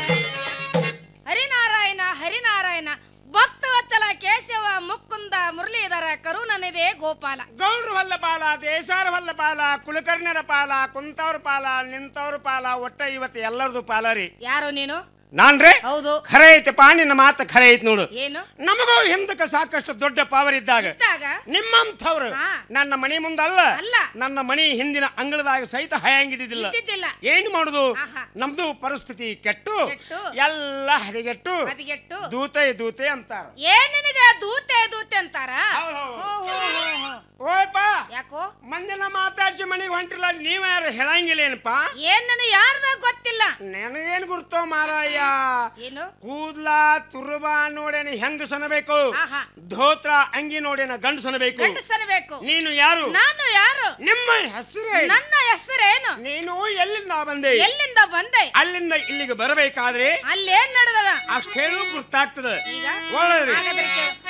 ಹರಿನಾರಾಯಣ ಹರಿನಾರಾಯಣ ಭಕ್ತವತ್ಸಲ ಕೇಶವ ಮುಕುಂದ ಮುರಳೀಧರ ಕರುಣನಿದೆ ಗೋಪಾಲ ಗೌಡ್ರ ಹೊಲ್ಲ ಪಾಲ ದೇಶಾರ ಹೊಲ್ಲ ಪಾಲ ಕುಲಕರ್ಣ್ಯರ ಪಾಲ ಕುಂತವ್ರ ಪಾಲ ನಿಂತವ್ರ ಪಾಲ ಒಟ್ಟ ಇವತ್ತು ಎಲ್ಲರದು ಪಾಲ ರೀ ಯಾರು ನೀನು ನಾನ್ರಿ ಹೌದು ಖರೆ ಐತಪ್ಪ ನಿನ್ನ ಮಾತು ಖರೆ ಐತಿ ನೋಡು ಏನು ನಮಗೂ ಹಿಂದಕ್ಕೆ ಸಾಕಷ್ಟು ದೊಡ್ಡ ಪಾವರ್ ಇದ್ದಾಗ ಇದ್ದಾಗ ನಿಮ್ಮಂಥವ್ರು ಹಾ. ನನ್ನ ಮನೆ ಮುಂದಲ್ಲ ಅಲ್ಲ. ನನ್ನ ಮನೆ ಹಿಂದಿನ ಅಂಗಳದಾಗ ಸಹಿತ ಹಯಾಂಗಿದ್ದಿಲ್ಲ ಇದ್ದಿದ್ದಿಲ್ಲ ಏನ್ ಮಾಡುದು ಆಹಾ. ನಮ್ದು ಪರಿಸ್ಥಿತಿ ಕೆಟ್ಟು ಕೆಟ್ಟು. ಎಲ್ಲ ಹದಗೆಟ್ಟು ಬದಿಗೆಟ್ಟು ದೂತೆ ದೂತೆ ಅಂತಾರ ಏನ್ ನಿನಗ ದೂತೆ ದೂತೆ ಅಂತಾರ ಹೌದ್ ಹೌದ್. ಹೋ, ಹೋ, ಹೋ, ಹೋ. ಓಯಪ್ಪ ಯಾಕೋ ಮಂದಿನ ಮಾತಾಡ್ಸಿ ಮನೆಗೆ ಹೊಂಟಿಲ್ಲ ನೀವ್ ಯಾರು ಹೇಳಂಗಿಲ್ಲ ಏನಪ್ಪ ಏನ್ ನನಗೆ ಯಾರ್ದ ಗೊತ್ತಿಲ್ಲ ನನಗೇನ್ ಗುರ್ತೋ ಮಾರಾಯ ಏನು ಕೂದ್ಲ ತುರುಬ ನೋಡೇನ ಹೆಂಗ್ ಸನಬೇಕು ಆಹಾ ಧೋತ್ರ ಅಂಗಿ ನೋಡೇನ ಗಂಡು ಸನಬೇಕು ಗಂಡಸನಬೇಕು ನೀನು ಯಾರು ನಾನು ಯಾರು ನಿಮ್ಮ ಹೆಸರೇ ನನ್ನ ಹೆಸರೇನು ನೀನು ಎಲ್ಲಿಂದ ಬಂದೆ ಎಲ್ಲಿಂದ ಬಂದೆ ಅಲ್ಲಿಂದ ಇಲ್ಲಿಗೆ ಬರಬೇಕಾದ್ರೆ ಅಲ್ಲೇನ್ ನಡೆದದ ಅಷ್ಟೇನು ಗೊತ್ತಾಗ್ತದೆ ಈಗ ಒಳ್ಳೆದ್ರಿ ಹಾಗಾದ್ರೆ ಕೇಳು.